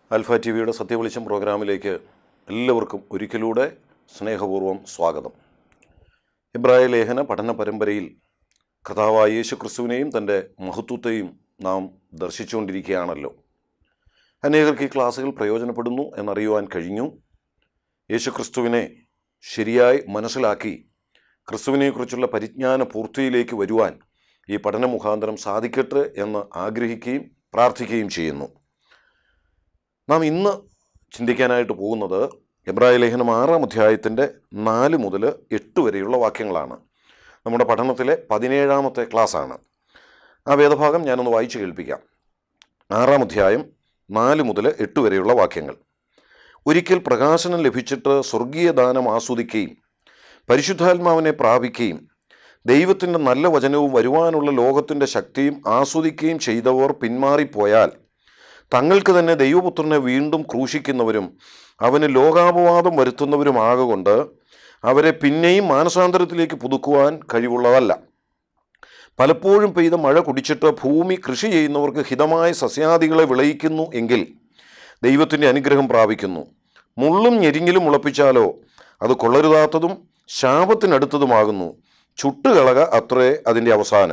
alpha T വിയുടെ സത്യവെളിച്ചം പ്രോഗ്രാമിലേക്ക് എല്ലാവർക്കും ഒരിക്കലൂടെ സ്നേഹപൂർവ്വം സ്വാഗതം ഇബ്രായ ലേഖന പഠന പരമ്പരയിൽ കഥാവായ യേശു ക്രിസ്തുവിനെയും തൻ്റെ മഹത്വത്തെയും നാം ദർശിച്ചുകൊണ്ടിരിക്കുകയാണല്ലോ അനേകർക്ക് ഈ ക്ലാസ്സുകൾ പ്രയോജനപ്പെടുന്നു എന്നറിയുവാൻ കഴിഞ്ഞു യേശു ക്രിസ്തുവിനെ ശരിയായി മനസ്സിലാക്കി ക്രിസ്തുവിനെക്കുറിച്ചുള്ള പരിജ്ഞാന പൂർത്തിയിലേക്ക് വരുവാൻ ഈ പഠന മുഖാന്തരം സാധിക്കട്ടെ എന്ന് ആഗ്രഹിക്കുകയും പ്രാർത്ഥിക്കുകയും ചെയ്യുന്നു നാം ഇന്ന് ചിന്തിക്കാനായിട്ട് പോകുന്നത് എബ്രായ ലേഖനം ആറാം അധ്യായത്തിൻ്റെ നാല് മുതൽ എട്ട് വരെയുള്ള വാക്യങ്ങളാണ് നമ്മുടെ പഠനത്തിലെ പതിനേഴാമത്തെ ക്ലാസ്സാണ് ആ വേദഭാഗം ഞാനൊന്ന് വായിച്ചു കേൾപ്പിക്കാം ആറാം അധ്യായം നാല് മുതൽ എട്ട് വരെയുള്ള വാക്യങ്ങൾ ഒരിക്കൽ പ്രകാശനം ലഭിച്ചിട്ട് സ്വർഗീയ ദാനം ആസ്വദിക്കുകയും പരിശുദ്ധാത്മാവിനെ പ്രാപിക്കുകയും ദൈവത്തിൻ്റെ നല്ല വചനവും വരുവാനുള്ള ലോകത്തിൻ്റെ ശക്തിയും ആസ്വദിക്കുകയും ചെയ്തവർ പിന്മാറിപ്പോയാൽ തങ്ങൾക്ക് തന്നെ ദൈവപുത്രനെ വീണ്ടും ക്രൂശിക്കുന്നവരും അവന് ലോകാപവാദം വരുത്തുന്നവരുമാകൊണ്ട് അവരെ പിന്നെയും മാനസാന്തരത്തിലേക്ക് പുതുക്കുവാൻ കഴിവുള്ളതല്ല പലപ്പോഴും പെയ്ത മഴ കുടിച്ചിട്ട് ഭൂമി കൃഷി ചെയ്യുന്നവർക്ക് ഹിതമായ സസ്യാദികളെ വിളയിക്കുന്നു എങ്കിൽ ദൈവത്തിൻ്റെ അനുഗ്രഹം പ്രാപിക്കുന്നു മുള്ളും ഞെരിങ്ങിലും മുളപ്പിച്ചാലോ അത് കൊള്ളരുതാത്തതും ശാപത്തിനടുത്തതുമാകുന്നു ചുട്ടുകളക അത്രേ അതിൻ്റെ അവസാനം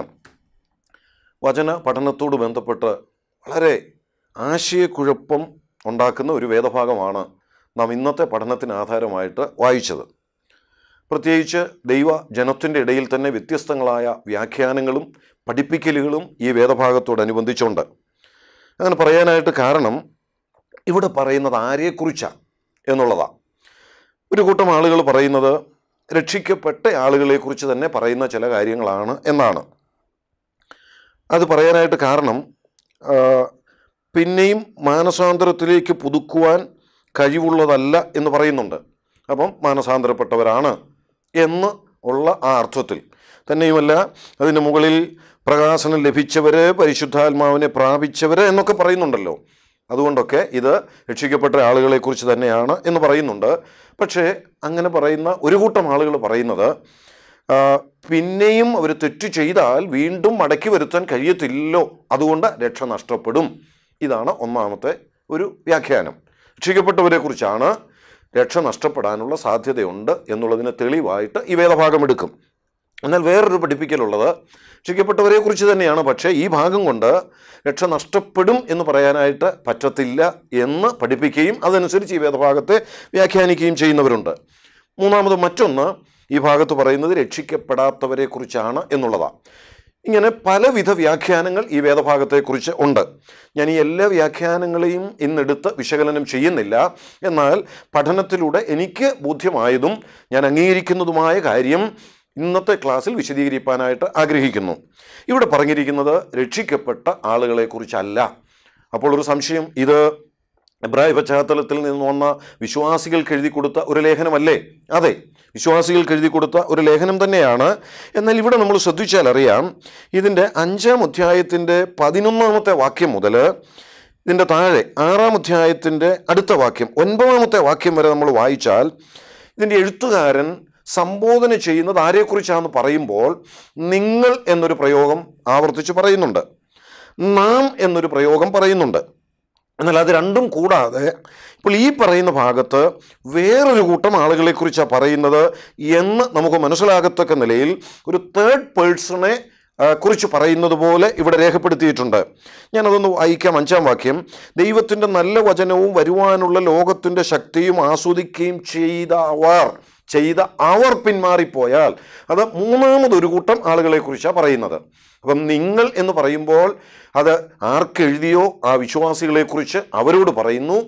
വചന പഠനത്തോട് ബന്ധപ്പെട്ട് വളരെ ആശയക്കുഴപ്പം ഉണ്ടാക്കുന്ന ഒരു വേദഭാഗമാണ് നാം ഇന്നത്തെ പഠനത്തിന് ആധാരമായിട്ട് വായിച്ചത് പ്രത്യേകിച്ച് ദൈവ ജനത്തിൻ്റെ ഇടയിൽ തന്നെ വ്യത്യസ്തങ്ങളായ വ്യാഖ്യാനങ്ങളും പഠിപ്പിക്കലുകളും ഈ വേദഭാഗത്തോടനുബന്ധിച്ചുണ്ട് അങ്ങനെ പറയാനായിട്ട് കാരണം ഇവിടെ പറയുന്നത് ആരെക്കുറിച്ചാണ് എന്നുള്ളതാണ് ഒരു കൂട്ടം ആളുകൾ പറയുന്നത് രക്ഷിക്കപ്പെട്ട ആളുകളെക്കുറിച്ച് തന്നെ പറയുന്ന ചില കാര്യങ്ങളാണ് എന്നാണ് അത് പറയാനായിട്ട് കാരണം ആ, പിന്നെയും മാനസാന്തരത്തിലേക്ക് പുതുക്കുവാൻ കഴിവുള്ളതല്ല എന്ന് പറയുന്നുണ്ട് അപ്പം മാനസാന്തരപ്പെട്ടവരാണ് എന്ന് ഉള്ള ആ അർത്ഥത്തിൽ തന്നെയുമല്ല അതിന് മുകളിൽ പ്രകാശനം ലഭിച്ചവര് പരിശുദ്ധാത്മാവിനെ പ്രാപിച്ചവര് എന്നൊക്കെ പറയുന്നുണ്ടല്ലോ അതുകൊണ്ടൊക്കെ ഇത് രക്ഷിക്കപ്പെട്ട ആളുകളെക്കുറിച്ച് തന്നെയാണ് എന്ന് പറയുന്നുണ്ട് പക്ഷേ അങ്ങനെ പറയുന്ന ഒരു കൂട്ടം ആളുകൾ പറയുന്നത് ആ, പിന്നെയും അവർ തെറ്റ് ചെയ്താൽ വീണ്ടും മടക്കി വരുത്താൻ കഴിയത്തില്ലല്ലോ അതുകൊണ്ട് രക്ഷ നഷ്ടപ്പെടും ഇതാണ് ഒന്നാമത്തെ ഒരു വ്യാഖ്യാനം രക്ഷിക്കപ്പെട്ടവരെ കുറിച്ചാണ് രക്ഷ നഷ്ടപ്പെടാനുള്ള സാധ്യതയുണ്ട് എന്നുള്ളതിന് തെളിവായിട്ട് ഈ വേദഭാഗം എടുക്കും എന്നാൽ വേറൊരു പഠിപ്പിക്കലുള്ളത് രക്ഷിക്കപ്പെട്ടവരെ കുറിച്ച് തന്നെയാണ് പക്ഷേ ഈ ഭാഗം കൊണ്ട് രക്ഷ നഷ്ടപ്പെടും എന്ന് പറയാനായിട്ട് പറ്റത്തില്ല എന്ന് പഠിപ്പിക്കുകയും അതനുസരിച്ച് ഈ വേദഭാഗത്തെ വ്യാഖ്യാനിക്കുകയും ചെയ്യുന്നവരുണ്ട് മൂന്നാമത് മറ്റൊന്ന് ഈ ഭാഗത്ത് പറയുന്നത് രക്ഷിക്കപ്പെടാത്തവരെ കുറിച്ചാണ് എന്നുള്ളതാണ് ഇങ്ങനെ പലവിധ വ്യാഖ്യാനങ്ങൾ ഈ വേദഭാഗത്തെക്കുറിച്ച് ഉണ്ട് ഞാൻ ഈ എല്ലാ വ്യാഖ്യാനങ്ങളെയും ഇന്നെടുത്ത് വിശകലനം ചെയ്യുന്നില്ല എന്നാൽ പഠനത്തിലൂടെ എനിക്ക് ബോധ്യമായതും ഞാൻ അംഗീകരിക്കുന്നതുമായ കാര്യം ഇന്നത്തെ ക്ലാസ്സിൽ വിശദീകരിക്കാനായിട്ട് ആഗ്രഹിക്കുന്നു ഇവിടെ പറഞ്ഞിരിക്കുന്നത് രക്ഷിക്കപ്പെട്ട ആളുകളെക്കുറിച്ചല്ല അപ്പോൾ ഒരു സംശയം ഇത് എബ്രായ പശ്ചാത്തലത്തിൽ നിന്ന് വന്ന വിശ്വാസികൾക്ക് എഴുതി കൊടുത്ത ഒരു ലേഖനമല്ലേ അതെ വിശ്വാസികൾക്ക് എഴുതി കൊടുത്ത ഒരു ലേഖനം തന്നെയാണ് എന്നാൽ ഇവിടെ നമ്മൾ ശ്രദ്ധിച്ചാൽ അറിയാം ഇതിൻ്റെ അഞ്ചാം അധ്യായത്തിൻ്റെ പതിനൊന്നാമത്തെ വാക്യം മുതൽ ഇതിൻ്റെ താഴെ ആറാം അധ്യായത്തിൻ്റെ അടുത്ത വാക്യം ഒൻപതാമത്തെ വാക്യം വരെ നമ്മൾ വായിച്ചാൽ ഇതിൻ്റെ എഴുത്തുകാരൻ സംബോധന ചെയ്യുന്നത് ആരെക്കുറിച്ചാണെന്ന് പറയുമ്പോൾ നിങ്ങൾ എന്നൊരു പ്രയോഗം ആവർത്തിച്ച് പറയുന്നുണ്ട് നാം എന്നൊരു പ്രയോഗം പറയുന്നുണ്ട് എന്നാൽ അത് രണ്ടും കൂടാതെ ഇപ്പോൾ ഈ പറയുന്ന ഭാഗത്ത് വേറൊരു കൂട്ടം ആളുകളെക്കുറിച്ചാണ് പറയുന്നത് എന്ന് നമുക്ക് മനസ്സിലാകത്തക്ക നിലയിൽ ഒരു തേർഡ് പേഴ്സണെ ആ, കുറിച്ച് പറയുന്നത് പോലെ ഇവിടെ രേഖപ്പെടുത്തിയിട്ടുണ്ട് ഞാനതൊന്ന് വായിക്കാം അഞ്ചാം വാക്യം ദൈവത്തിൻ്റെ നല്ല വചനവും വരുവാനുള്ള ലോകത്തിൻ്റെ ശക്തിയും ആസ്വദിക്കുകയും ചെയ്ത അവർ ചെയ്ത അവർ പിന്മാറിപ്പോയാൽ അത് മൂന്നാമതൊരു കൂട്ടം ആളുകളെക്കുറിച്ചാണ് പറയുന്നത് അപ്പം നിങ്ങൾ എന്ന് പറയുമ്പോൾ അത് ആർക്കെഴുതിയോ ആ വിശ്വാസികളെക്കുറിച്ച് അവരോട് പറയുന്നു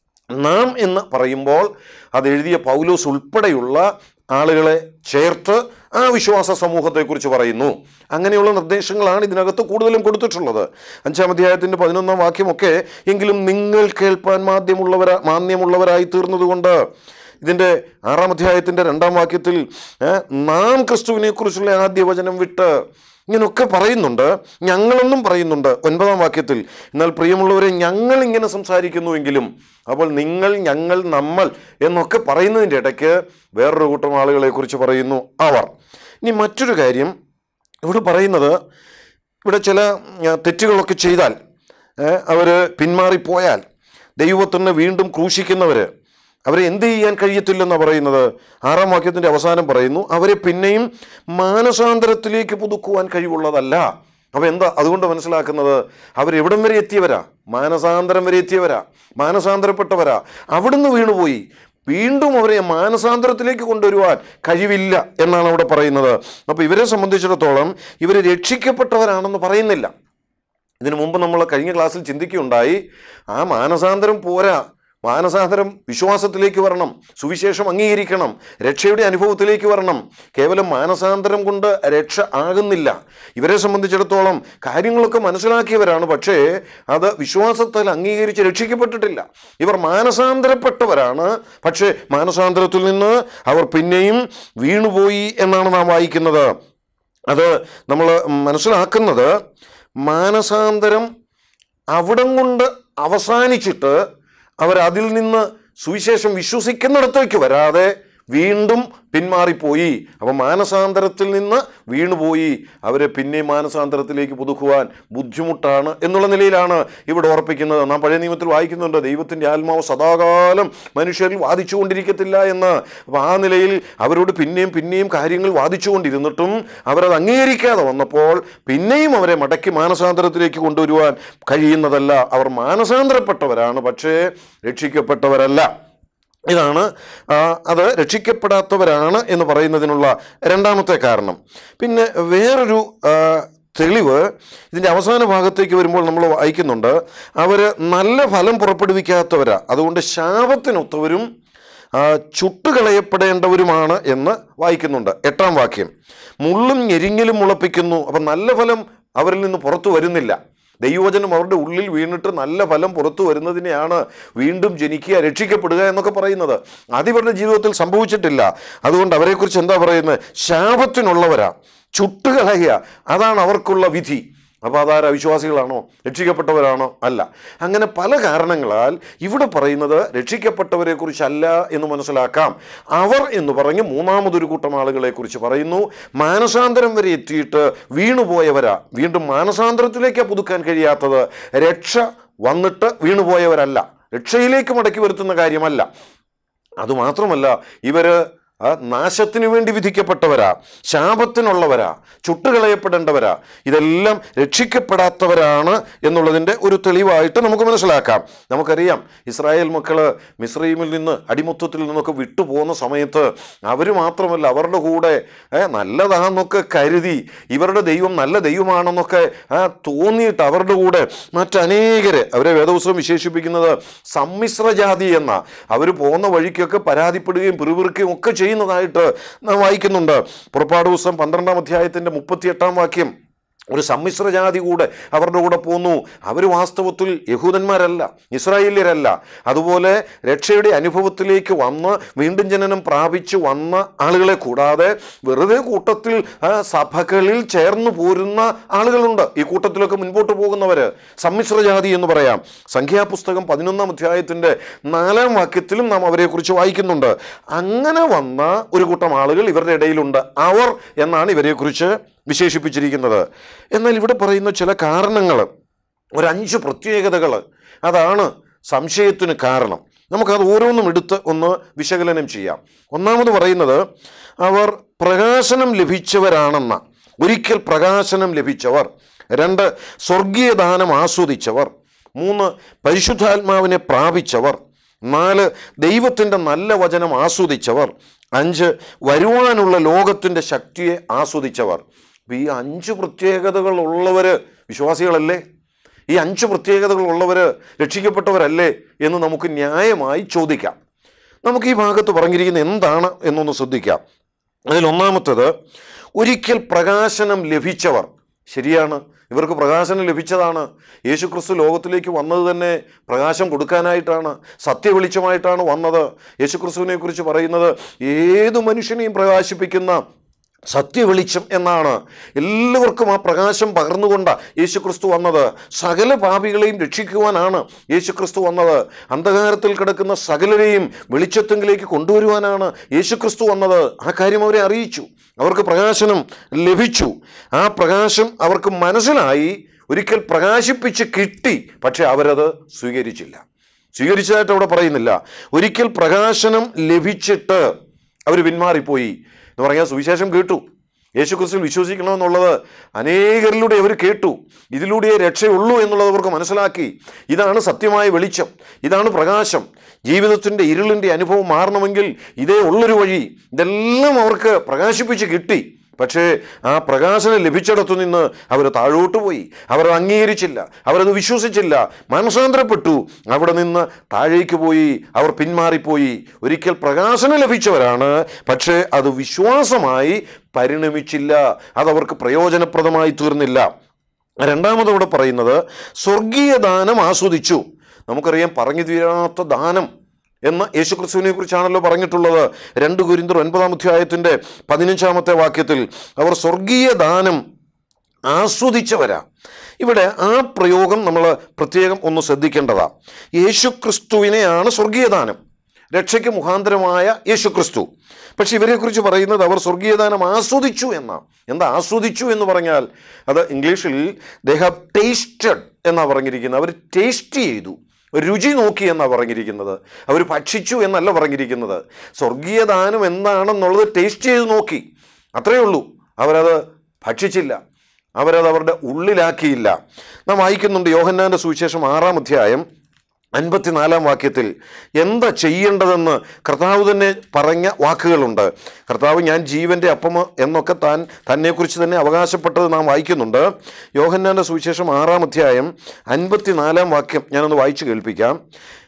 നാം എന്ന് പറയുമ്പോൾ അത് എഴുതിയ പൗലോസ് ഉൾപ്പെടെയുള്ള ആളുകളെ ചേർത്ത് ആ വിശ്വാസ സമൂഹത്തെക്കുറിച്ച് പറയുന്നു അങ്ങനെയുള്ള നിർദ്ദേശങ്ങളാണ് ഇതിനകത്ത് കൂടുതലും കൊടുത്തിട്ടുള്ളത് അഞ്ചാം അധ്യായത്തിൻ്റെ പതിനൊന്നാം വാക്യമൊക്കെ എങ്കിലും നിങ്ങൾ കേൾപ്പാൻ മാധ്യമുള്ളവരാ മാന്യമുള്ളവരായി തീർന്നതുകൊണ്ട് ഇതിൻ്റെ ആറാം അധ്യായത്തിൻ്റെ രണ്ടാം വാക്യത്തിൽ ഏ, നാം ക്രിസ്തുവിനെ കുറിച്ചുള്ള ആദ്യ വചനം വിട്ട് ഇങ്ങനെയൊക്കെ പറയുന്നുണ്ട് ഞങ്ങളെന്നും പറയുന്നുണ്ട് ഒൻപതാം വാക്യത്തിൽ എന്നാൽ പ്രിയമുള്ളവരെ ഞങ്ങൾ ഇങ്ങനെ സംസാരിക്കുന്നുവെങ്കിലും അപ്പോൾ നിങ്ങൾ ഞങ്ങൾ നമ്മൾ എന്നൊക്കെ പറയുന്നതിൻ്റെ ഇടയ്ക്ക് വേറൊരു കൂട്ടം ആളുകളെ കുറിച്ച് പറയുന്നു അവർ ഇനി മറ്റൊരു കാര്യം ഇവിടെ പറയുന്നത് ഇവിടെ ചില ആ, തെറ്റുകളൊക്കെ ചെയ്താൽ അവർ പിന്മാറിപ്പോയാൽ ദൈവത്തിന് വീണ്ടും ക്രൂശിക്കുന്നവര് അവരെ എന്ത് ചെയ്യാൻ കഴിയത്തില്ലെന്നാണ് പറയുന്നത് ആറാം വാക്യത്തിൻ്റെ അവസാനം പറയുന്നു അവരെ പിന്നെയും മാനസാന്തരത്തിലേക്ക് പുതുക്കുവാൻ കഴിവുള്ളതല്ല അപ്പോൾ എന്താ അതുകൊണ്ട് മനസ്സിലാക്കുന്നത് അവരെവിടം വരെ എത്തിയവരാ മാനസാന്തരം വരെ എത്തിയവരാ മാനസാന്തരപ്പെട്ടവരാ അവിടുന്ന് വീണുപോയി വീണ്ടും അവരെ മാനസാന്തരത്തിലേക്ക് കൊണ്ടുവരുവാൻ കഴിവില്ല എന്നാണ് അവിടെ പറയുന്നത് അപ്പോൾ ഇവരെ സംബന്ധിച്ചിടത്തോളം ഇവർ രക്ഷിക്കപ്പെട്ടവരാണെന്ന് പറയുന്നില്ല ഇതിനു മുമ്പ് നമ്മൾ കഴിഞ്ഞ ക്ലാസ്സിൽ ചിന്തിക്കുകയുണ്ടായി ആ മാനസാന്തരം പോരാ മാനസാന്തരം വിശ്വാസത്തിലേക്ക് വരണം സുവിശേഷം അംഗീകരിക്കണം രക്ഷയുടെ അനുഭവത്തിലേക്ക് വരണം കേവലം മാനസാന്തരം കൊണ്ട് രക്ഷ ആകുന്നില്ല ഇവരെ സംബന്ധിച്ചിടത്തോളം കാര്യങ്ങളൊക്കെ മനസ്സിലാക്കിയവരാണ് പക്ഷേ അത് വിശ്വാസത്താൽ അംഗീകരിച്ച് രക്ഷിക്കപ്പെട്ടിട്ടില്ല ഇവർ മാനസാന്തരപ്പെട്ടവരാണ് പക്ഷേ മാനസാന്തരത്തിൽ നിന്ന് അവർ പിന്നെയും വീണുപോയി എന്നാണ് നാം വായിക്കുന്നത് അത് നമ്മൾ മനസ്സിലാക്കുന്നത് മാനസാന്തരം അവിടം കൊണ്ട് അവസാനിച്ചിട്ട് അവരതിൽ നിന്ന് സുവിശേഷം വിശ്വസിക്കുന്നിടത്തേക്ക് വരാതെ വീണ്ടും പിന്മാറിപ്പോയി അപ്പം മാനസാന്തരത്തിൽ നിന്ന് വീണുപോയി അവരെ പിന്നെ മാനസാന്തരത്തിലേക്ക് പുതുക്കുവാൻ ബുദ്ധിമുട്ടാണ് എന്നുള്ള നിലയിലാണ് ഇവിടെ ഓർപ്പിക്കുന്നത് നാം പഴയ നിയമത്തിൽ വായിക്കുന്നുണ്ട് ദൈവത്തിൻ്റെ ആത്മാവ് സദാകാലം മനുഷ്യരിൽ വാദിച്ചുകൊണ്ടിരിക്കത്തില്ല എന്ന് അപ്പം ആ നിലയിൽ അവരോട് പിന്നെയും പിന്നെയും കാര്യങ്ങൾ വാദിച്ചുകൊണ്ടിരുന്നിട്ടും അവരത് അംഗീകരിക്കാതെ വന്നപ്പോൾ പിന്നെയും അവരെ മടക്കി മാനസാന്തരത്തിലേക്ക് കൊണ്ടുവരുവാൻ കഴിയുന്നതല്ല അവർ മാനസാന്തരപ്പെട്ടവരാണ് പക്ഷേ രക്ഷിക്കപ്പെട്ടവരല്ല ഇതാണ് ആ, അത് രക്ഷിക്കപ്പെടാത്തവരാണ് എന്ന് പറയുന്നതിനുള്ള രണ്ടാമത്തെ കാരണം പിന്നെ വേറൊരു ആ, തെളിവ് ഇതിൻ്റെ അവസാന ഭാഗത്തേക്ക് വരുമ്പോൾ നമ്മൾ വായിക്കുന്നുണ്ട് അവർ നല്ല ഫലം പുറപ്പെടുവിക്കാത്തവരാ അതുകൊണ്ട് ശാപത്തിനൊത്തവരും ആ, ചുട്ടുകളയപ്പെടേണ്ടവരുമാണ് എന്ന് വായിക്കുന്നുണ്ട് എട്ടാം വാക്യം മുള്ളും ഞെരിങ്ങലും മുളപ്പിക്കുന്നു അപ്പം നല്ല ഫലം അവരിൽ നിന്ന് പുറത്തു വരുന്നില്ല ദൈവവചനം അവരുടെ ഉള്ളിൽ വീണിട്ട് നല്ല ഫലം പുറത്തു വരുന്നതിനെയാണ് വീണ്ടും ജനിക്കുക രക്ഷിക്കപ്പെടുക എന്നൊക്കെ പറയുന്നത് അത് ഇവരുടെ ജീവിതത്തിൽ സംഭവിച്ചിട്ടില്ല അതുകൊണ്ട് അവരെക്കുറിച്ച് എന്താ പറയുന്നത് ശാപത്തിനുള്ളവരാ ചുട്ടുകളയുക അതാണ് അവർക്കുള്ള വിധി അപ്പോൾ അതാരാ വിശ്വാസികളാണോ രക്ഷിക്കപ്പെട്ടവരാണോ അല്ല അങ്ങനെ പല കാരണങ്ങളാൽ ഇവിടെ പറയുന്നത് രക്ഷിക്കപ്പെട്ടവരെ കുറിച്ചല്ല എന്ന് മനസ്സിലാക്കാം അവർ എന്ന് പറഞ്ഞ് മൂന്നാമതൊരു കൂട്ടം ആളുകളെ കുറിച്ച് പറയുന്നു മാനസാന്തരം വരെ എത്തിയിട്ട് വീണുപോയവരാ വീണ്ടും മാനസാന്തരത്തിലേക്ക് പുതുക്കാൻ കഴിയാത്തത് രക്ഷ വന്നിട്ട് വീണുപോയവരല്ല രക്ഷയിലേക്ക് മടക്കി വരുത്തുന്ന കാര്യമല്ല അതുമാത്രമല്ല ഇവര് ആ, നാശത്തിനു വേണ്ടി വിധിക്കപ്പെട്ടവരാ ശാപത്തിനുള്ളവരാ ചുട്ടുകളയപ്പെടേണ്ടവരാ ഇതെല്ലാം രക്ഷിക്കപ്പെടാത്തവരാണ് എന്നുള്ളതിൻ്റെ ഒരു തെളിവായിട്ട് നമുക്ക് മനസ്സിലാക്കാം നമുക്കറിയാം ഇസ്രായേൽ മക്കള് മിസ്രൈമിൽ നിന്ന് അടിമത്വത്തിൽ നിന്നൊക്കെ വിട്ടുപോകുന്ന സമയത്ത് അവർ മാത്രമല്ല അവരുടെ കൂടെ ഏ, നല്ലതാണെന്നൊക്കെ കരുതി ഇവരുടെ ദൈവം നല്ല ദൈവമാണെന്നൊക്കെ ആ, തോന്നിയിട്ട് അവരുടെ കൂടെ മറ്റനേകര് അവരെ വേദപുസ്തകം വിശേഷിപ്പിക്കുന്നത് സമ്മിശ്ര ജാതി എന്ന അവർ പോകുന്ന വഴിക്കൊക്കെ പരാതിപ്പെടുകയും പിറുപിറുക്കുകയും ഒക്കെ ചെയ്യുന്നതായിട്ട് നാം വായിക്കുന്നുണ്ട് പുറപ്പാട് ദിവസം പന്ത്രണ്ടാം അധ്യായത്തിൻ്റെ മുപ്പത്തിയെട്ടാം വാക്യം ഒരു സമ്മിശ്ര ജാതി കൂടെ അവരുടെ കൂടെ പോന്നു അവർ വാസ്തവത്തിൽ യഹൂദന്മാരല്ല ഇസ്രായേല്യരല്ല അതുപോലെ രക്ഷയുടെ അനുഭവത്തിലേക്ക് വന്ന് വീണ്ടും ജനനം പ്രാപിച്ചു വന്ന ആളുകളെ കൂടാതെ വെറുതെ കൂട്ടത്തിൽ ആ, സഭകളിൽ ചേർന്ന് പോരുന്ന ആളുകളുണ്ട് ഈ കൂട്ടത്തിലൊക്കെ മുൻപോട്ട് പോകുന്നവര് സമ്മിശ്ര ജാതി എന്ന് പറയാം സംഖ്യാപുസ്തകം പതിനൊന്നാം അധ്യായത്തിൻ്റെ നാലാം വാക്യത്തിലും നാം അവരെക്കുറിച്ച് വായിക്കുന്നുണ്ട് അങ്ങനെ വന്ന ഒരു കൂട്ടം ആളുകൾ ഇവരുടെ ഇടയിലുണ്ട് അവർ എന്നാണ് ഇവരെക്കുറിച്ച് വിശേഷിപ്പിച്ചിരിക്കുന്നത് എന്നാൽ ഇവിടെ പറയുന്ന ചില കാരണങ്ങൾ ഒരു അഞ്ച് പ്രത്യേകതകൾ അതാണ് സംശയത്തിന് കാരണം നമുക്കത് ഓരോന്നും എടുത്ത് ഒന്ന് വിശകലനം ചെയ്യാം ഒന്നാമത് പറയുന്നത് അവർ പ്രകാശനം ലഭിച്ചവരാണെന്ന ഒരിക്കൽ പ്രകാശനം ലഭിച്ചവർ രണ്ട് സ്വർഗീയ ദാനം ആസ്വദിച്ചവർ മൂന്ന് പരിശുദ്ധാത്മാവിനെ പ്രാപിച്ചവർ നാല് ദൈവത്തിൻ്റെ നല്ല വചനം ആസ്വദിച്ചവർ അഞ്ച് വരുവാനുള്ള ലോകത്തിൻ്റെ ശക്തിയെ ആസ്വദിച്ചവർ അപ്പോൾ ഈ അഞ്ച് പ്രത്യേകതകൾ ഉള്ളവർ വിശ്വാസികളല്ലേ ഈ അഞ്ച് പ്രത്യേകതകൾ ഉള്ളവർ രക്ഷിക്കപ്പെട്ടവരല്ലേ എന്ന് നമുക്ക് ന്യായമായി ചോദിക്കാം നമുക്ക് ഈ ഭാഗത്ത് പറഞ്ഞിരിക്കുന്ന എന്താണ് എന്നൊന്ന് ശ്രദ്ധിക്കാം അതിൽ ഒന്നാമത്തത് ഒരിക്കൽ പ്രകാശനം ലഭിച്ചവർ ശരിയാണ് ഇവർക്ക് പ്രകാശനം ലഭിച്ചതാണ് യേശുക്രിസ്തു ലോകത്തിലേക്ക് വന്നത് തന്നെ പ്രകാശം കൊടുക്കാനായിട്ടാണ് സത്യവെളിച്ചമായിട്ടാണ് വന്നത് യേശുക്രിസ്തുവിനെ കുറിച്ച് പറയുന്നത് ഏതു മനുഷ്യനെയും പ്രകാശിപ്പിക്കുന്ന സത്യവെളിച്ചം എന്നാണ് എല്ലാവർക്കും ആ പ്രകാശം പകർന്നുകൊണ്ട് യേശുക്രിസ്തു വന്നത് സകല പാപികളെയും രക്ഷിക്കുവാനാണ് യേശുക്രിസ്തു വന്നത് അന്ധകാരത്തിൽ കിടക്കുന്ന സകലരെയും വെളിച്ചത്തെങ്കിലേക്ക് കൊണ്ടുവരുവാനാണ് യേശുക്രിസ്തു വന്നത് ആ കാര്യം അവരെ അറിയിച്ചു അവർക്ക് പ്രകാശനം ലഭിച്ചു ആ പ്രകാശം അവർക്ക് മനസ്സിലായി ഒരിക്കൽ പ്രകാശിപ്പിച്ച് കിട്ടി പക്ഷെ അവരത് സ്വീകരിച്ചില്ല സ്വീകരിച്ചതായിട്ട് അവിടെ പറയുന്നില്ല ഒരിക്കൽ പ്രകാശനം ലഭിച്ചിട്ട് അവർ പിന്മാറിപ്പോയി എന്ന് പറഞ്ഞാൽ സുവിശേഷം കേട്ടു യേശു ക്രിസ്തുവിൽ വിശ്വസിക്കണമെന്നുള്ളത് അനേകരിലൂടെ അവർ കേട്ടു ഇതിലൂടെയേ രക്ഷയുള്ളൂ എന്നുള്ളത് അവർക്ക് മനസ്സിലാക്കി ഇതാണ് സത്യമായ വെളിച്ചം ഇതാണ് പ്രകാശം ജീവിതത്തിൻ്റെ ഇരുളിൻ്റെ അനുഭവം മാറണമെങ്കിൽ ഇതേ ഉള്ളൊരു വഴി ഇതെല്ലാം അവർക്ക് പ്രകാശിപ്പിച്ച് കിട്ടി പക്ഷേ ആ പ്രകാശനം ലഭിച്ചിടത്തു നിന്ന് അവർ താഴോട്ട് പോയി അവർ അംഗീകരിച്ചില്ല അവരത് വിശ്വസിച്ചില്ല മനസാന്തരപ്പെട്ടു അവിടെ നിന്ന് താഴേക്ക് പോയി അവർ പിന്മാറിപ്പോയി ഒരിക്കൽ പ്രകാശനം ലഭിച്ചവരാണ് പക്ഷേ അത് വിശ്വാസമായി പരിണമിച്ചില്ല അതവർക്ക് പ്രയോജനപ്രദമായി തീർന്നില്ല രണ്ടാമത് ഇവിടെ പറയുന്നത് സ്വർഗീയ ദാനം ആസ്വദിച്ചു നമുക്കറിയാം പറഞ്ഞു തീരാത്ത ദാനം എന്ന് യേശുക്രിസ്തുവിനെ കുറിച്ചാണല്ലോ പറഞ്ഞിട്ടുള്ളത് രണ്ട് കുരിന്തർ ഒൻപതാം അധ്യായത്തിൻ്റെ പതിനഞ്ചാമത്തെ വാക്യത്തിൽ അവർ സ്വർഗീയ ദാനം ആസ്വദിച്ചവരാ ഇവിടെ ആ പ്രയോഗം നമ്മൾ പ്രത്യേകം ഒന്ന് ശ്രദ്ധിക്കേണ്ടതാ യേശുക്രിസ്തുവിനെയാണ് സ്വർഗീയ ദാനം രക്ഷയ്ക്ക് മുഖാന്തരമായ യേശുക്രിസ്തു പക്ഷെ ഇവരെക്കുറിച്ച് പറയുന്നത് അവർ സ്വർഗീയദാനം ആസ്വദിച്ചു എന്നാണ് എന്താ ആസ്വദിച്ചു എന്ന് പറഞ്ഞാൽ അത് ഇംഗ്ലീഷിൽ ദേ ഹാവ് ടേസ്റ്റഡ് എന്നാണ് പറഞ്ഞിരിക്കുന്നത് അവർ ടേസ്റ്റ് ചെയ്തു രുചി നോക്കി എന്നാണ് പറഞ്ഞിരിക്കുന്നത് അവർ ഭക്ഷിച്ചു എന്നല്ല പറഞ്ഞിരിക്കുന്നത് സ്വർഗീയദാനം എന്താണെന്നുള്ളത് ടേസ്റ്റ് ചെയ്ത് നോക്കി അത്രയേ ഉള്ളൂ അവരത് ഭക്ഷിച്ചില്ല അവരത് അവരുടെ ഉള്ളിലാക്കിയില്ല നാം വായിക്കുന്നുണ്ട് യോഹന്നാൻ്റെ സുവിശേഷം ആറാം അധ്യായം അൻപത്തിനാലാം വാക്യത്തിൽ എന്താ ചെയ്യേണ്ടതെന്ന് കർത്താവ് തന്നെ പറഞ്ഞ വാക്കുകളുണ്ട് കർത്താവ് ഞാൻ ജീവൻ്റെ അപ്പം എന്നൊക്കെ താൻ തന്നെക്കുറിച്ച് തന്നെ അവകാശപ്പെട്ടത് നാം വായിക്കുന്നുണ്ട് യോഹന്നാൻ്റെ സുവിശേഷം ആറാം അധ്യായം അൻപത്തിനാലാം വാക്യം ഞാനൊന്ന് വായിച്ചു കേൾപ്പിക്കാം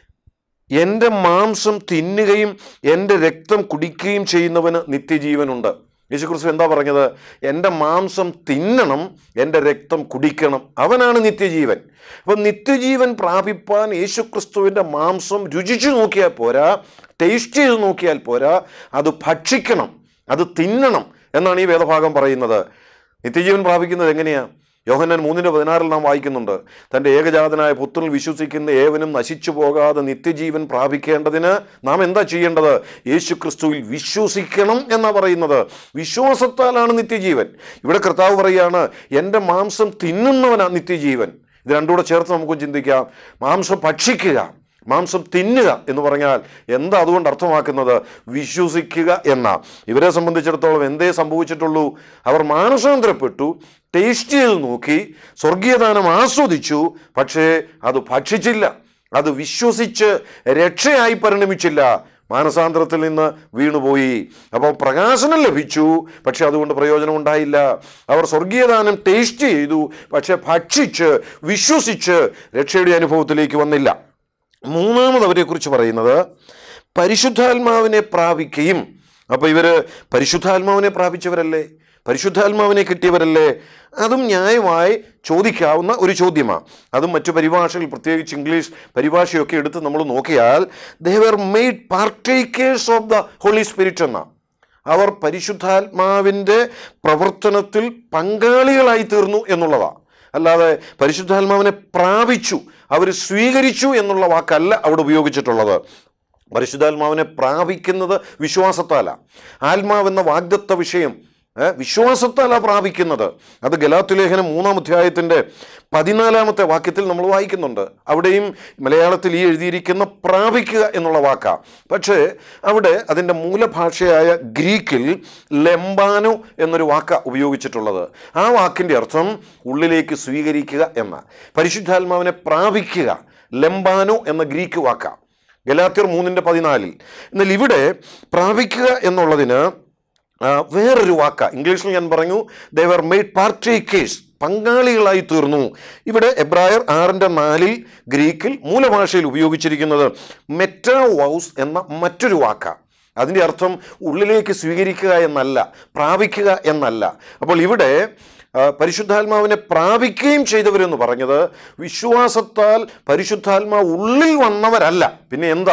എൻ്റെ മാംസം തിന്നുകയും എൻ്റെ രക്തം കുടിക്കുകയും ചെയ്യുന്നവന് നിത്യജീവനുണ്ട് യേശുക്രിസ്തു എന്താ പറഞ്ഞത് എൻ്റെ മാംസം തിന്നണം എൻ്റെ രക്തം കുടിക്കണം അവനാണ് നിത്യജീവൻ അപ്പം നിത്യജീവൻ പ്രാപിപ്പാൻ യേശുക്രിസ്തുവിൻ്റെ മാംസം രുചിച്ചു നോക്കിയാൽ പോരാ ടേസ്റ്റ് ചെയ്ത് നോക്കിയാൽ പോരാ അത് ഭക്ഷിക്കണം അത് തിന്നണം എന്നാണ് ഈ വേദഭാഗം പറയുന്നത് നിത്യജീവൻ പ്രാപിക്കുന്നത് എങ്ങനെയാണ് യോഹന്നാൻ മൂന്നിൻ്റെ പതിനാറിൽ നാം വായിക്കുന്നുണ്ട് തൻ്റെ ഏകജാതനായ പുത്രനിൽ വിശ്വസിക്കുന്ന ഏവനും നശിച്ചു പോകാതെ നിത്യജീവൻ പ്രാപിക്കേണ്ടതിന് നാം എന്താ ചെയ്യേണ്ടത് യേശു ക്രിസ്തുവിൽ വിശ്വസിക്കണം എന്നാ പറയുന്നത് വിശ്വാസത്താലാണ് നിത്യജീവൻ ഇവിടെ കർത്താവ് പറയുകയാണ് എൻ്റെ മാംസം തിന്നുന്നവനാ നിത്യജീവൻ ഇത് രണ്ടുകൂടെ ചേർത്ത് നമുക്ക് ചിന്തിക്കാം മാംസം ഭക്ഷിക്കുക മാംസം തിന്നുക എന്ന് പറഞ്ഞാൽ എന്താ അതുകൊണ്ട് അർത്ഥമാക്കുന്നത് വിശ്വസിക്കുക എന്ന ഇവരെ സംബന്ധിച്ചിടത്തോളം എന്തേ സംഭവിച്ചിട്ടുള്ളൂ അവർ മാനസാന്തരപ്പെട്ടു ടേസ്റ്റ് ചെയ്ത് നോക്കി സ്വർഗീയദാനം ആസ്വദിച്ചു പക്ഷേ അത് ഭക്ഷിച്ചില്ല അത് വിശ്വസിച്ച് രക്ഷയായി പരിണമിച്ചില്ല മാനസാന്തരത്തിൽ നിന്ന് വീണുപോയി അപ്പോൾ പ്രകാശനം ലഭിച്ചു പക്ഷെ അതുകൊണ്ട് പ്രയോജനം ഉണ്ടായില്ല അവർ സ്വർഗീയദാനം ടേസ്റ്റ് ചെയ്തു പക്ഷെ ഭക്ഷിച്ച് വിശ്വസിച്ച് രക്ഷയുടെ അനുഭവത്തിലേക്ക് വന്നില്ല മൂന്നാമത് അവരെക്കുറിച്ച് പറയുന്നത് പരിശുദ്ധാത്മാവിനെ പ്രാപിക്കുകയും അപ്പോൾ ഇവർ പരിശുദ്ധാത്മാവിനെ പ്രാപിച്ചവരല്ലേ പരിശുദ്ധാത്മാവിനെ കിട്ടിയവരല്ലേ അതും ന്യായമായി ചോദിക്കാവുന്ന ഒരു ചോദ്യമാണ് അതും മറ്റു പരിഭാഷയിൽ പ്രത്യേകിച്ച് ഇംഗ്ലീഷ് പരിഭാഷയൊക്കെ എടുത്ത് നമ്മൾ നോക്കിയാൽ they were made partakers of the holy spirit എന്നാണ് അവർ പരിശുദ്ധാത്മാവിൻ്റെ പ്രവർത്തനത്തിൽ പങ്കാളികളായി തീർന്നു എന്നുള്ളതാണ് അല്ലാതെ പരിശുദ്ധാത്മാവിനെ പ്രാപിച്ചു അവർ സ്വീകരിച്ചു എന്നുള്ള വാക്കല്ല അവിടെ ഉപയോഗിച്ചിട്ടുള്ളത് പരിശുദ്ധാത്മാവിനെ പ്രാപിക്കുന്നത് വിശ്വാസത്താലാണ് ആത്മാവെന്ന വാഗ്ദത്ത വിഷയം ഏ, വിശ്വാസത്താലാണ് പ്രാപിക്കുന്നത് അത് ഗലാത്തുലേഖനം മൂന്നാം അധ്യായത്തിൻ്റെ പതിനാലാമത്തെ വാക്യത്തിൽ നമ്മൾ വായിക്കുന്നുണ്ട് അവിടെയും മലയാളത്തിൽ ഈ എഴുതിയിരിക്കുന്ന പ്രാപിക്കുക എന്നുള്ള വാക്കാണ് പക്ഷേ അവിടെ അതിൻ്റെ മൂലഭാഷയായ ഗ്രീക്കിൽ ലെമ്പാനോ എന്നൊരു വാക്ക ഉപയോഗിച്ചിട്ടുള്ളത് ആ വാക്കിൻ്റെ അർത്ഥം ഉള്ളിലേക്ക് സ്വീകരിക്കുക എന്ന പരിശുദ്ധാത്മാവിനെ പ്രാപിക്കുക ലെമ്പാനോ എന്ന ഗ്രീക്ക് വാക്കാണ് ഗലാത്യർ മൂന്നിൻ്റെ പതിനാലിൽ എന്നാൽ ഇവിടെ പ്രാപിക്കുക എന്നുള്ളതിന് ആ, വേറൊരു വാക്ക ഇംഗ്ലീഷിൽ ഞാൻ പറഞ്ഞു ദേവർ മെയ്ഡ് പാർട്ടേക്കേഴ്സ് പങ്കാളികളായി തീർന്നു ഇവിടെ എബ്രായർ ആറിൻ്റെ നാലിൽ ഗ്രീക്കിൽ മൂലഭാഷയിൽ ഉപയോഗിച്ചിരിക്കുന്നത് മെറ്റാ വൗസ് എന്ന മറ്റൊരു വാക്കാണ് അതിൻ്റെ അർത്ഥം ഉള്ളിലേക്ക് സ്വീകരിക്കുക എന്നല്ല പ്രാപിക്കുക എന്നല്ല അപ്പോൾ ഇവിടെ ആ, പരിശുദ്ധാത്മാവിനെ പ്രാപിക്കുകയും ചെയ്തവരെന്ന് പറഞ്ഞത് വിശ്വാസത്താൽ പരിശുദ്ധാത്മാവ് ഉള്ളിൽ വന്നവരല്ല പിന്നെ എന്താ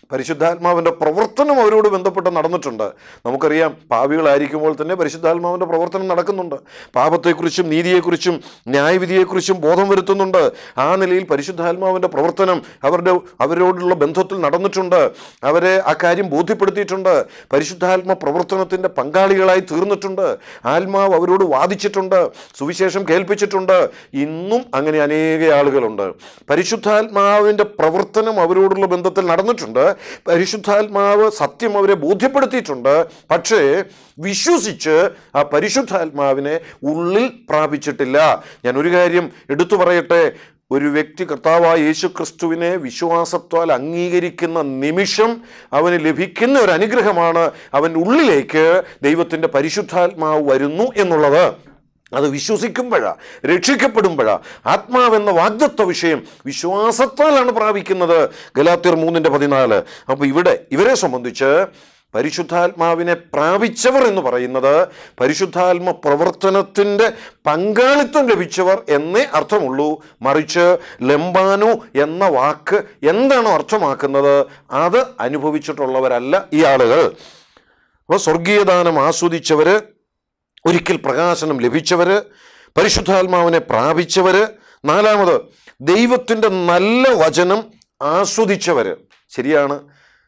പരിശുദ്ധാത്മാവിൻ്റെ പ്രവർത്തനം അവരോട് ബന്ധപ്പെട്ട് നടന്നിട്ടുണ്ട് നമുക്കറിയാം പാപികളായിരിക്കുമ്പോൾ തന്നെ പരിശുദ്ധാത്മാവിൻ്റെ പ്രവർത്തനം നടക്കുന്നുണ്ട് പാപത്തെക്കുറിച്ചും നീതിയെക്കുറിച്ചും ന്യായവിധിയെക്കുറിച്ചും ബോധം വരുത്തുന്നുണ്ട് ആ നിലയിൽ പരിശുദ്ധാത്മാവിൻ്റെ പ്രവർത്തനം അവരുടെ അവരോടുള്ള ബന്ധത്തിൽ നടന്നിട്ടുണ്ട് അവരെ ആ കാര്യം ബോധ്യപ്പെടുത്തിയിട്ടുണ്ട് പരിശുദ്ധാത്മ പ്രവർത്തനത്തിൻ്റെ പങ്കാളികളായി തീർന്നിട്ടുണ്ട് ആത്മാവ് അവരോട് വാദിച്ചിട്ടുണ്ട് സുവിശേഷം കേൾപ്പിച്ചിട്ടുണ്ട് ഇന്നും അങ്ങനെ അനേക ആളുകളുണ്ട് പരിശുദ്ധാത്മാവിൻ്റെ പ്രവർത്തനം അവരോടുള്ള ബന്ധത്തിൽ നടന്നിട്ടുണ്ട് പരിശുദ്ധാത്മാവ് സത്യം അവരെ ബോധ്യപ്പെടുത്തിയിട്ടുണ്ട് പക്ഷേ വിശ്വസിച്ച് ആ പരിശുദ്ധാത്മാവിനെ ഉള്ളിൽ പ്രാപിച്ചിട്ടില്ല ഞാൻ ഒരു കാര്യം എടുത്തു പറയട്ടെ ഒരു വ്യക്തി കർത്താവായ യേശു ക്രിസ്തുവിനെ വിശ്വാസത്താൽ അംഗീകരിക്കുന്ന നിമിഷം അവന് ലഭിക്കുന്ന ഒരു അനുഗ്രഹമാണ് അവൻ ഉള്ളിലേക്ക് ദൈവത്തിൻ്റെ പരിശുദ്ധാത്മാവ് വരുന്നു എന്നുള്ളത് അത് വിശ്വസിക്കുമ്പോഴാ രക്ഷിക്കപ്പെടുമ്പോഴാ ആത്മാവെന്ന വാഗ്ദത്വ വിഷയം വിശ്വാസത്താലാണ് പ്രാപിക്കുന്നത് ഗലാത്തിയർ മൂന്നിൻ്റെ പതിനാല് അപ്പോൾ ഇവിടെ ഇവരെ സംബന്ധിച്ച് പരിശുദ്ധാത്മാവിനെ പ്രാപിച്ചവർ എന്ന് പറയുന്നത് പരിശുദ്ധാത്മ പ്രവർത്തനത്തിൻ്റെ പങ്കാളിത്തം ലഭിച്ചവർ എന്നേ അർത്ഥമുള്ളൂ മറിച്ച് ലംബാനു എന്ന വാക്ക് എന്താണോ അർത്ഥമാക്കുന്നത് അത് അനുഭവിച്ചിട്ടുള്ളവരല്ല ഈ ആളുകൾ അപ്പോൾ സ്വർഗീയദാനം ആസ്വദിച്ചവർ ഒരിക്കൽ പ്രകാശനം ലഭിച്ചവർ പരിശുദ്ധാത്മാവിനെ പ്രാപിച്ചവർ നാലാമത് ദൈവത്തിൻ്റെ നല്ല വചനം ആസ്വദിച്ചവർ ശരിയാണ്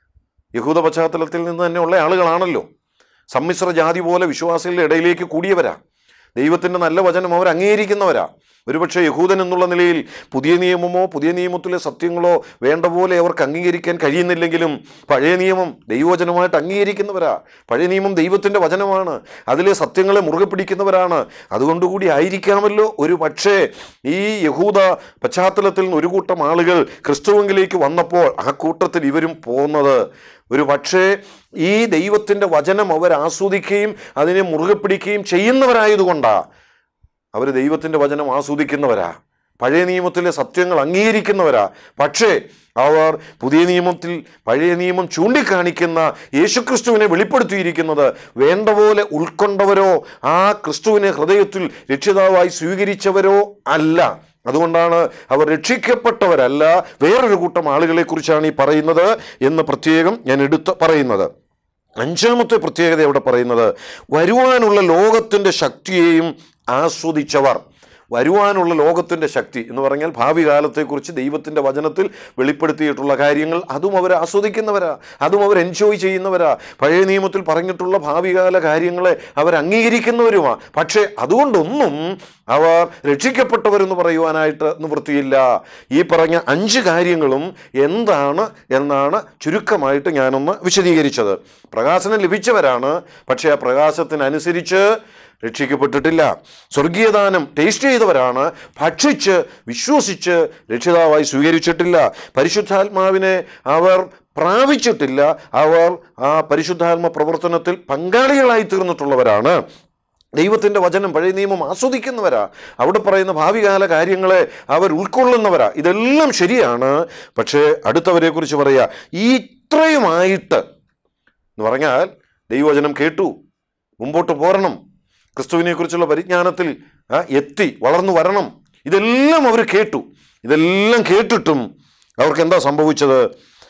യഹൂദ പശ്ചാത്തലത്തിൽ നിന്ന് തന്നെ ഉള്ള ആളുകളാണല്ലോ സമ്മിശ്ര ജാതി പോലെ വിശ്വാസികളുടെ ഇടയിലേക്ക് കൂടിയവരാ ദൈവത്തിൻ്റെ നല്ല വചനം അവർ അംഗീകരിക്കുന്നവരാ ഒരുപക്ഷെ യഹൂദൻ എന്നുള്ള നിലയിൽ പുതിയ നിയമമോ പുതിയ നിയമത്തിലെ സത്യങ്ങളോ വേണ്ട പോലെ അവർക്ക് അംഗീകരിക്കാൻ കഴിയുന്നില്ലെങ്കിലും പഴയ നിയമം ദൈവവചനമായിട്ട് അംഗീകരിക്കുന്നവരാ പഴയ നിയമം ദൈവത്തിൻ്റെ വചനമാണ് അതിലെ സത്യങ്ങളെ മുറുകെ പിടിക്കുന്നവരാണ് അതുകൊണ്ടുകൂടി ആയിരിക്കാമല്ലോ ഒരു പക്ഷേ ഈ യഹൂദ പശ്ചാത്തലത്തിൽ നിന്ന് ഒരു കൂട്ടം ആളുകൾ ക്രിസ്തുവെങ്കിലേക്ക് വന്നപ്പോൾ ആ കൂട്ടത്തിൽ ഇവരും പോകുന്നത് ഒരു പക്ഷേ ഈ ദൈവത്തിൻ്റെ വചനം അവർ ആസ്വദിക്കുകയും അതിനെ മുറുകെ പിടിക്കുകയും ചെയ്യുന്നവരായതുകൊണ്ടാണ് അവർ ദൈവത്തിൻ്റെ വചനം ആസ്വദിക്കുന്നവരാ പഴയ നിയമത്തിലെ സത്യങ്ങൾ അംഗീകരിക്കുന്നവരാ പക്ഷേ അവർ പുതിയ നിയമത്തിൽ പഴയ നിയമം ചൂണ്ടിക്കാണിക്കുന്ന യേശുക്രിസ്തുവിനെ വെളിപ്പെടുത്തിയിരിക്കുന്നത് വേണ്ട പോലെ ഉൾക്കൊണ്ടവരോ ആ ക്രിസ്തുവിനെ ഹൃദയത്തിൽ രക്ഷിതാവായി സ്വീകരിച്ചവരോ അല്ല അതുകൊണ്ടാണ് അവർ രക്ഷിക്കപ്പെട്ടവരല്ല വേറൊരു കൂട്ടം ആളുകളെ കുറിച്ചാണ് ഈ പറയുന്നത് എന്ന് പ്രത്യേകം ഞാൻ എടുത്ത് പറയുന്നത് അഞ്ചാമത്തെ പ്രത്യേകത ഇവിടെ പറയുന്നത് വരുവാനുള്ള ലോകത്തിൻ്റെ ശക്തിയെയും ആസ്വദിച്ചവർ വരുവാനുള്ള ലോകത്തിൻ്റെ ശക്തി എന്ന് പറഞ്ഞാൽ ഭാവി കാലത്തെക്കുറിച്ച് ദൈവത്തിൻ്റെ വചനത്തിൽ വെളിപ്പെടുത്തിയിട്ടുള്ള കാര്യങ്ങൾ അതും അവർ ആസ്വദിക്കുന്നവരാ അതും അവർ എൻജോയ് ചെയ്യുന്നവരാ പഴയ നിയമത്തിൽ പറഞ്ഞിട്ടുള്ള ഭാവികാല കാര്യങ്ങളെ അവർ അംഗീകരിക്കുന്നവരുമാ പക്ഷേ അതുകൊണ്ടൊന്നും അവർ രക്ഷിക്കപ്പെട്ടവരെന്ന് പറയുവാനായിട്ട് നിവൃത്തിയില്ല ഈ പറഞ്ഞ അഞ്ച് കാര്യങ്ങളും എന്താണ് എന്നാണ് ചുരുക്കമായിട്ട് ഞാനൊന്ന് വിശദീകരിച്ചത് പ്രകാശനം ലഭിച്ചവരാണ് പക്ഷേ ആ പ്രകാശത്തിനനുസരിച്ച് രക്ഷിക്കപ്പെട്ടിട്ടില്ല സ്വർഗീയദാനം ടേസ്റ്റ് ചെയ്തവരാണ് ഭക്ഷിച്ച് വിശ്വസിച്ച് രക്ഷിതാവായി സ്വീകരിച്ചിട്ടില്ല പരിശുദ്ധാത്മാവിനെ അവർ പ്രാപിച്ചിട്ടില്ല അവർ ആ പരിശുദ്ധാത്മ പ്രവർത്തനത്തിൽ പങ്കാളികളായി തീർന്നിട്ടുള്ളവരാണ് ദൈവത്തിൻ്റെ വചനം പഴയ നിയമം ആസ്വദിക്കുന്നവരാ അവിടെ പറയുന്ന ഭാവികാല കാര്യങ്ങളെ അവർ ഉൾക്കൊള്ളുന്നവരാ ഇതെല്ലാം ശരിയാണ് പക്ഷേ അടുത്തവരെക്കുറിച്ച് പറയുക ഈ ഇത്രയുമായിട്ട് എന്ന് പറഞ്ഞാൽ ദൈവവചനം കേട്ടു മുമ്പോട്ട് പോരണം ക്രിസ്തുവിനെക്കുറിച്ചുള്ള പരിജ്ഞാനത്തിൽ ആ, എത്തി വളർന്നു വരണം ഇതെല്ലാം അവർ കേട്ടു ഇതെല്ലാം കേട്ടിട്ടും അവർക്ക് എന്താ സംഭവിച്ചത്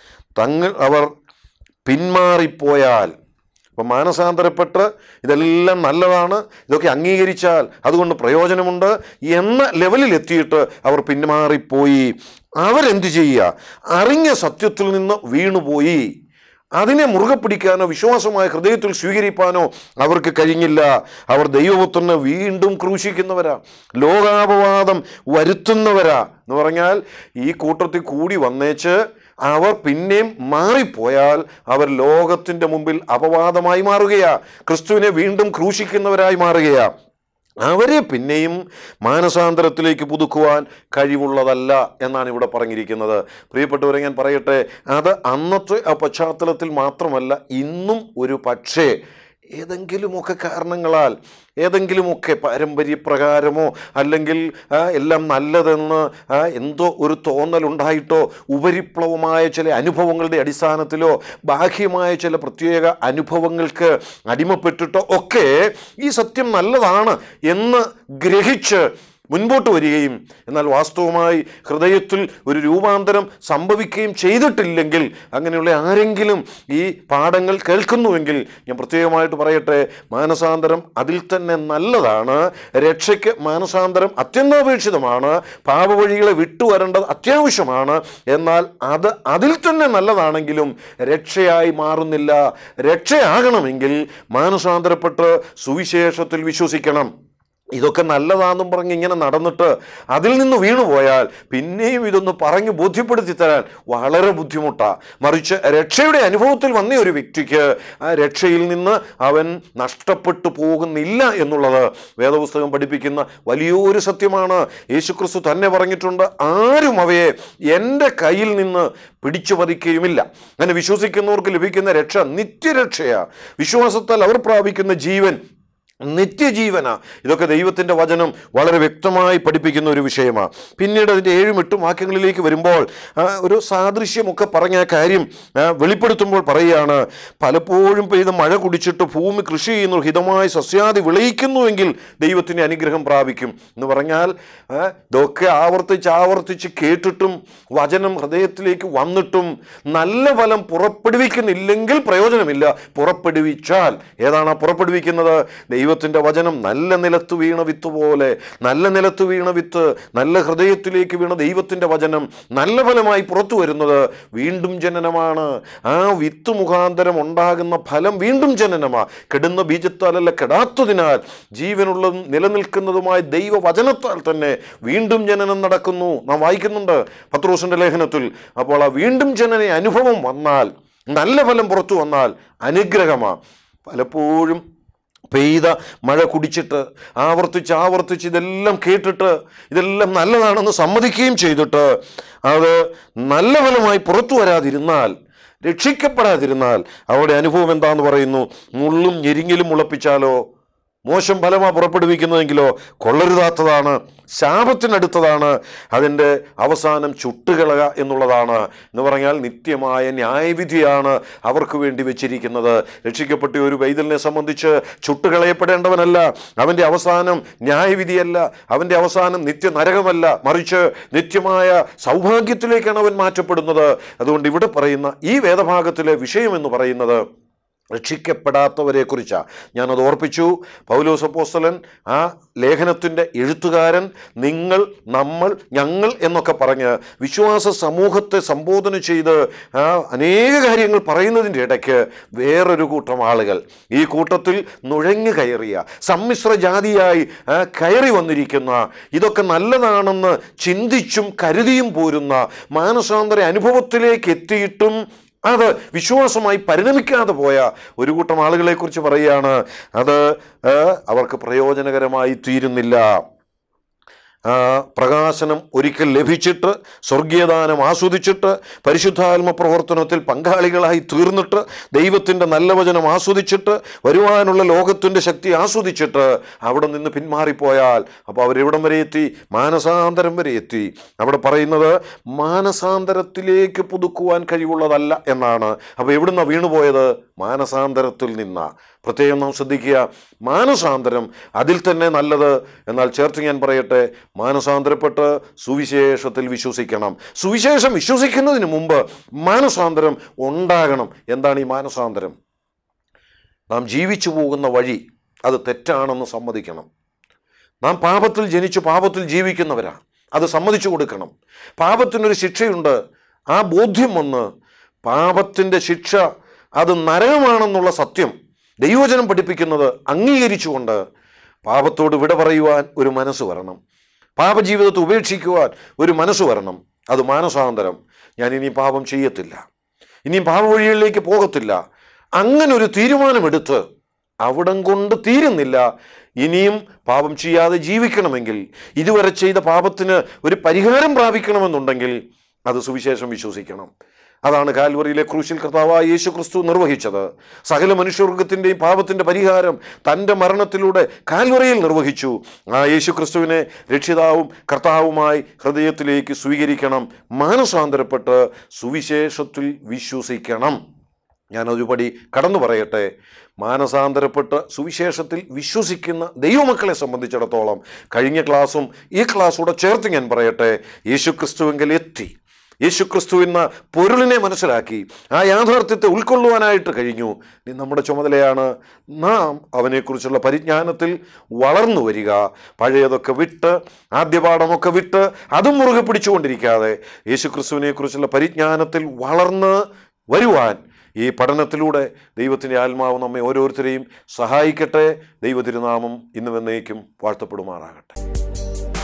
തങ്ങൾ അവർ പിന്മാറിപ്പോയാൽ അപ്പം മാനസാന്തരപ്പെട്ട് ഇതെല്ലാം നല്ലതാണ് ഇതൊക്കെ അംഗീകരിച്ചാൽ അതുകൊണ്ട് പ്രയോജനമുണ്ട് എന്ന ലെവലിൽ എത്തിയിട്ട് അവർ പിന്മാറിപ്പോയി അവരെന്ത് ചെയ്യുക അറിഞ്ഞ സത്യത്തിൽ നിന്ന് വീണുപോയി അതിനെ മുറുകെ പിടിക്കാനോ വിശ്വാസമായ ഹൃദയത്തിൽ സ്വീകരിപ്പാനോ അവർക്ക് കഴിഞ്ഞില്ല അവർ ദൈവപുത്രനെ വീണ്ടും ക്രൂശിക്കുന്നവരാ ലോകാപവാദം വരുത്തുന്നവരാ എന്ന് പറഞ്ഞാൽ ഈ കൂട്ടത്തിൽ കൂടി വന്നേച്ച് അവർ പിന്നെയും മാറിപ്പോയാൽ അവർ ലോകത്തിൻ്റെ മുമ്പിൽ അപവാദമായി മാറുകയാ ക്രിസ്തുവിനെ വീണ്ടും ക്രൂശിക്കുന്നവരായി മാറുകയാ അവരെ പിന്നെയും മാനസാന്തരത്തിലേക്ക് പുതുക്കുവാൻ കഴിവുള്ളതല്ല എന്നാണ് ഇവിടെ പറഞ്ഞിരിക്കുന്നത് പ്രിയപ്പെട്ടവരെ ഞാൻ പറയട്ടെ അത് അന്നത്തെ ആ പശ്ചാത്തലത്തിൽ മാത്രമല്ല ഇന്നും ഒരു പക്ഷേ ഏതെങ്കിലുമൊക്കെ കാരണങ്ങളാൽ ഏതെങ്കിലുമൊക്കെ പാരമ്പര്യപ്രകാരമോ അല്ലെങ്കിൽ ആ, എല്ലാം നല്ലതെന്ന് ആ, എന്തോ ഒരു തോന്നലുണ്ടായിട്ടോ ഉപരിപ്ലവമായ ചില അനുഭവങ്ങളുടെ അടിസ്ഥാനത്തിലോ ബാഹ്യമായ ചില പ്രത്യേക അനുഭവങ്ങൾക്ക് അടിമപ്പെട്ടിട്ടോ ഒക്കെ ഈ സത്യം നല്ലതാണ് എന്ന് ഗ്രഹിച്ച് മുൻപോട്ട് വരികയും എന്നാൽ വാസ്തവമായി ഹൃദയത്തിൽ ഒരു രൂപാന്തരം സംഭവിക്കുകയും ചെയ്തിട്ടില്ലെങ്കിൽ അങ്ങനെയുള്ള ആരെങ്കിലും ഈ പാഠങ്ങൾ കേൾക്കുന്നുവെങ്കിൽ ഞാൻ പ്രത്യേകമായിട്ട് പറയട്ടെ മാനസാന്തരം അതിൽ തന്നെ നല്ലതാണ് രക്ഷയ്ക്ക് മാനസാന്തരം അത്യന്താപേക്ഷിതമാണ് പാപവഴികളെ വിട്ടുവരേണ്ടത് അത്യാവശ്യമാണ് എന്നാൽ അത് അതിൽ തന്നെ നല്ലതാണെങ്കിലും രക്ഷയായി മാറുന്നില്ല രക്ഷയാകണമെങ്കിൽ മാനസാന്തരപ്പെട്ട് സുവിശേഷത്തിൽ വിശ്വസിക്കണം ഇതൊക്കെ നല്ലതാണെന്നും പറഞ്ഞ് ഇങ്ങനെ നടന്നിട്ട് അതിൽ നിന്ന് വീണുപോയാൽ പിന്നെയും ഇതൊന്ന് പറഞ്ഞ് ബോധ്യപ്പെടുത്തി തരാൻ വളരെ ബുദ്ധിമുട്ടാണ് മറിച്ച് രക്ഷയുടെ അനുഭവത്തിൽ വന്ന ഒരു വ്യക്തിക്ക് ആ രക്ഷയിൽ നിന്ന് അവൻ നഷ്ടപ്പെട്ടു പോകുന്നില്ല എന്നുള്ളത് വേദപുസ്തകം പഠിപ്പിക്കുന്ന വലിയൊരു സത്യമാണ് യേശുക്രിസ്തു തന്നെ പറഞ്ഞിട്ടുണ്ട് ആരും അവയെ എൻ്റെ കയ്യിൽ നിന്ന് പിടിച്ചു പതിക്കുകയുമില്ല അങ്ങനെ വിശ്വസിക്കുന്നവർക്ക് ലഭിക്കുന്ന രക്ഷ നിത്യരക്ഷയാ വിശ്വാസത്താൽ അവർ പ്രാപിക്കുന്ന ജീവൻ നിത്യജീവന ഇതൊക്കെ ദൈവത്തിൻ്റെ വചനം വളരെ വ്യക്തമായി പഠിപ്പിക്കുന്ന ഒരു വിഷയമാണ് പിന്നീട് അതിൻ്റെ ഏഴും എട്ടും വാക്യങ്ങളിലേക്ക് വരുമ്പോൾ ആ, ഒരു സാദൃശ്യമൊക്കെ പറഞ്ഞ ആ കാര്യം ആ, വെളിപ്പെടുത്തുമ്പോൾ പറയുകയാണ് പലപ്പോഴും പെയ്ത മഴ കുടിച്ചിട്ട് ഭൂമി കൃഷി ചെയ്യുന്നു ഹിതമായ സസ്യാദി വിളയിക്കുന്നുവെങ്കിൽ ദൈവത്തിൻ്റെ അനുഗ്രഹം പ്രാപിക്കും എന്ന് പറഞ്ഞാൽ ആ, ഇതൊക്കെ ആവർത്തിച്ച് ആവർത്തിച്ച് കേട്ടിട്ടും വചനം ഹൃദയത്തിലേക്ക് വന്നിട്ടും നല്ല ഫലം പുറപ്പെടുവിക്കുന്നില്ലെങ്കിൽ പ്രയോജനമില്ല പുറപ്പെടുവിച്ചാൽ ഏതാണ് ആ പുറപ്പെടുവിക്കുന്നത് ദൈവത്തിൻ്റെ വചനം നല്ല നിലത്ത് വീണ വിത്ത് പോലെ നല്ല നിലത്ത് വീണ വിത്ത് നല്ല ഹൃദയത്തിലേക്ക് വീണ ദൈവത്തിൻ്റെ വചനം നല്ല ഫലമായി പുറത്തു വരുന്നത് വീണ്ടും ജനനമാണ് ആ വിത്ത് മുഖാന്തരം ഉണ്ടാകുന്ന ഫലം വീണ്ടും ജനനമാ കെടുന്ന ബീജത്താലല്ല കെടാത്തതിനാൽ ജീവനുള്ളതും നിലനിൽക്കുന്നതുമായ ദൈവവചനത്താൽ തന്നെ വീണ്ടും ജനനം നടക്കുന്നു നാം വായിക്കുന്നുണ്ട് പത്രോസിൻ്റെ ലേഖനത്തിൽ അപ്പോൾ ആ വീണ്ടും ജനന അനുഭവം വന്നാൽ നല്ല ഫലം പുറത്തു വന്നാൽ അനുഗ്രഹമാ പലപ്പോഴും പെയ്ത മഴ കുടിച്ചിട്ട് ആവർത്തിച്ച് ആവർത്തിച്ച് ഇതെല്ലാം കേട്ടിട്ട് ഇതെല്ലാം നല്ലതാണെന്ന് സമ്മതിക്കുകയും ചെയ്തിട്ട് അത് നല്ല ഫലമായി പുറത്തു വരാതിരുന്നാൽ രക്ഷിക്കപ്പെടാതിരുന്നാൽ അവരുടെ അനുഭവം എന്താന്ന് പറയുന്നു മുള്ളും ഞെരിങ്ങിലും മുളപ്പിച്ചാലോ മോശം ഫലമാ പുറപ്പെടുവിക്കുന്നതെങ്കിലോ കൊള്ളരുതാത്തതാണ് ശാപത്തിനടുത്തതാണ് അതിൻ്റെ അവസാനം ചുട്ടുകളക എന്നുള്ളതാണ് എന്ന് പറഞ്ഞാൽ നിത്യമായ ന്യായവിധിയാണ് അവർക്ക് വേണ്ടി വെച്ചിരിക്കുന്നത് രക്ഷിക്കപ്പെട്ട ഒരു വൈതലിനെ സംബന്ധിച്ച് ചുട്ടുകളയപ്പെടേണ്ടവനല്ല അവൻ്റെ അവസാനം ന്യായവിധിയല്ല അവൻ്റെ അവസാനം നിത്യ നരകമല്ല മറിച്ച് നിത്യമായ സൗഭാഗ്യത്തിലേക്കാണ് അവൻ മാറ്റപ്പെടുന്നത് അതുകൊണ്ട് ഇവിടെ പറയുന്ന ഈ വേദഭാഗത്തിലെ വിഷയം എന്ന് പറയുന്നത് രക്ഷിക്കപ്പെടാത്തവരെ കുറിച്ചാണ് ഞാനത് ഓർപ്പിച്ചു പൗലോസ് അപ്പോസ്തലൻ ആ ലേഖനത്തിൻ്റെ എഴുത്തുകാരൻ നിങ്ങൾ നമ്മൾ ഞങ്ങൾ എന്നൊക്കെ പറഞ്ഞ് വിശ്വാസ സമൂഹത്തെ സംബോധന ചെയ്ത് ആ അനേക കാര്യങ്ങൾ പറയുന്നതിൻ്റെ ഇടയ്ക്ക് വേറൊരു കൂട്ടം ആളുകൾ ഈ കൂട്ടത്തിൽ നുഴഞ്ഞു കയറിയ സമ്മിശ്ര ജാതിയായി ആ, കയറി വന്നിരിക്കുന്ന ഇതൊക്കെ നല്ലതാണെന്ന് ചിന്തിച്ചും കരുതിയും പോരുന്ന മാനസാന്തര അനുഭവത്തിലേക്ക് എത്തിയിട്ടും അത് വിശ്വാസമായി പരിണമിക്കാതെ പോയ ഒരു കൂട്ടം ആളുകളെ കുറിച്ച് പറയുകയാണ് അത് ആ, അവർക്ക് പ്രയോജനകരമായി തീരുന്നില്ല ആ, പ്രകാശനം ഒരിക്കൽ ലഭിച്ചിട്ട് സ്വർഗീയദാനം ആസ്വദിച്ചിട്ട് പരിശുദ്ധാത്മ പ്രവർത്തനത്തിൽ പങ്കാളികളായി തീർന്നിട്ട് ദൈവത്തിൻ്റെ നല്ല വചനം ആസ്വദിച്ചിട്ട് വരുവാനുള്ള ലോകത്തിൻ്റെ ശക്തി ആസ്വദിച്ചിട്ട് അവിടെ നിന്ന് പിന്മാറിപ്പോയാൽ അപ്പോൾ അവരെവിടം വരെ എത്തി മാനസാന്തരം വരെ എത്തി അവിടെ പറയുന്നത് മാനസാന്തരത്തിലേക്ക് പുതുക്കുവാൻ കഴിവുള്ളതല്ല എന്നാണ് അപ്പോൾ എവിടുന്ന വീണുപോയത് മാനസാന്തരത്തിൽ നിന്ന പ്രത്യേകം നാം ശ്രദ്ധിക്കുക മാനസാന്തരം അതിൽ തന്നെ നല്ലത് എന്നാൽ ചേർത്ത് ഞാൻ പറയട്ടെ മാനസാന്തരപ്പെട്ട് സുവിശേഷത്തിൽ വിശ്വസിക്കണം സുവിശേഷം വിശ്വസിക്കുന്നതിന് മുമ്പ് മാനസാന്തരം ഉണ്ടാകണം എന്താണ് ഈ മാനസാന്തരം നാം ജീവിച്ചു പോകുന്ന വഴി അത് തെറ്റാണെന്ന് സമ്മതിക്കണം നാം പാപത്തിൽ ജനിച്ചു പാപത്തിൽ ജീവിക്കുന്നവരാണ് അത് സമ്മതിച്ചു കൊടുക്കണം പാപത്തിനൊരു ശിക്ഷയുണ്ട് ആ ബോധ്യം വന്ന് പാപത്തിൻ്റെ ശിക്ഷ അത് നരകമാണെന്നുള്ള സത്യം ദൈവജനം പഠിപ്പിക്കുന്നത് അംഗീകരിച്ചുകൊണ്ട് പാപത്തോട് വിട പറയുവാൻ ഒരു മനസ്സ് വരണം പാപജീവിതത്തെ ഉപേക്ഷിക്കുവാൻ ഒരു മനസ്സ് വരണം അത് മാനസാന്തരം ഞാൻ ഇനി പാപം ചെയ്യത്തില്ല ഇനിയും പാപവഴികളിലേക്ക് പോകത്തില്ല അങ്ങനെ ഒരു തീരുമാനമെടുത്ത് അവിടം കൊണ്ട് തീരുന്നില്ല ഇനിയും പാപം ചെയ്യാതെ ജീവിക്കണമെങ്കിൽ ഇതുവരെ ചെയ്ത പാപത്തിന് ഒരു പരിഹാരം പ്രാപിക്കണമെന്നുണ്ടെങ്കിൽ അത് സുവിശേഷം വിശ്വസിക്കണം അതാണ് കാൽവറിയിലെ ക്രൂശിൽ കർത്താവായ യേശു ക്രിസ്തു നിർവഹിച്ചത് സകല മനുഷ്യവർഗത്തിൻ്റെയും പാപത്തിൻ്റെ പരിഹാരം തൻ്റെ മരണത്തിലൂടെ കാൽവറിയിൽ നിർവഹിച്ചു ആ യേശു ക്രിസ്തുവിനെ രക്ഷിതാവും കർത്താവുമായി ഹൃദയത്തിലേക്ക് സ്വീകരിക്കണം മാനസാന്തരപ്പെട്ട് സുവിശേഷത്തിൽ വിശ്വസിക്കണം ഞാനൊരു പടി കടന്നു പറയട്ടെ മാനസാന്തരപ്പെട്ട് സുവിശേഷത്തിൽ വിശ്വസിക്കുന്ന ദൈവമക്കളെ സംബന്ധിച്ചിടത്തോളം കഴിഞ്ഞ ക്ലാസ്സും ഈ ക്ലാസ്സൂടെ ചേർത്ത് ഞാൻ പറയട്ടെ യേശുക്രിസ്തുവെങ്കിൽ എത്തി യേശുക്രിസ്തു എന്ന പൊരുളിനെ മനസ്സിലാക്കി ആ യാഥാർത്ഥ്യത്തെ ഉൾക്കൊള്ളുവാനായിട്ട് കഴിഞ്ഞു ഇനി നമ്മുടെ ചുമതലയാണ് നാം അവനെക്കുറിച്ചുള്ള പരിജ്ഞാനത്തിൽ വളർന്നു വരിക പഴയതൊക്കെ വിട്ട് ആദ്യപാഠമൊക്കെ വിട്ട് അതും മുറുകെ പിടിച്ചുകൊണ്ടിരിക്കാതെ യേശുക്രിസ്തുവിനെക്കുറിച്ചുള്ള പരിജ്ഞാനത്തിൽ വളർന്ന് വരുവാൻ ഈ പഠനത്തിലൂടെ ദൈവത്തിൻ്റെ ആത്മാവ് നമ്മെ ഓരോരുത്തരെയും സഹായിക്കട്ടെ ദൈവ തിരുനാമം ഇന്നും എന്നേക്കും വാഴ്ത്തപ്പെടുമാറാകട്ടെ